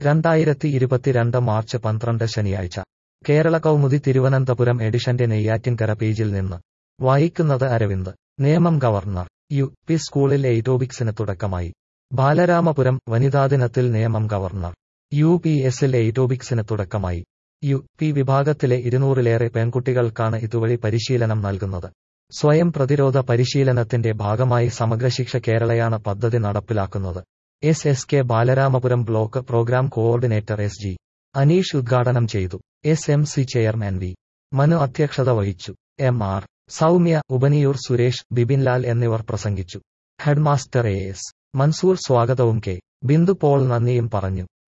രണ്ടായിരത്തി ഇരുപത്തിരണ്ട് മാർച്ച് പന്ത്രണ്ട് ശനിയാഴ്ച കേരള കൗമുദി തിരുവനന്തപുരം എഡിഷന്റെ നെയ്യാറ്റിൻകര പേജിൽ നിന്ന് വായിക്കുന്നത് അരവിന്ദ് നിയമം ഗവർണർ യു പി സ്കൂളിൽ എയ്റ്റോബിക്സിന് തുടക്കമായി ബാലരാമപുരം വനിതാദിനത്തിൽ നിയമം ഗവർണർ യു പി എസിൽ എയ്റ്റോബിക്സിന് തുടക്കമായി യു പി വിഭാഗത്തിലെ ഇരുന്നൂറിലേറെ പെൺകുട്ടികൾക്കാണ് ഇതുവഴി പരിശീലനം നൽകുന്നത് സ്വയം പ്രതിരോധ പരിശീലനത്തിന്റെ ഭാഗമായി സമഗ്രശിക്ഷ കേരളയാണ് പദ്ധതി നടപ്പിലാക്കുന്നത് S S K Balaramapuram block programme coordinator S G Aneesh ഉദ്ഘാടനം ചെയ്തു S M C chairman V Manu അധ്യക്ഷത വഹിച്ചു എം ആർ സൗമ്യ ഉപനിയൂർ സുരേഷ് ബിപിൻലാൽ എന്നിവർ പ്രസംഗിച്ചു ഹെഡ്മാസ്റ്റർ എ എസ് മൻസൂർ സ്വാഗതവും കെ ബിന്ദു പോൾ നന്ദിയും പറഞ്ഞു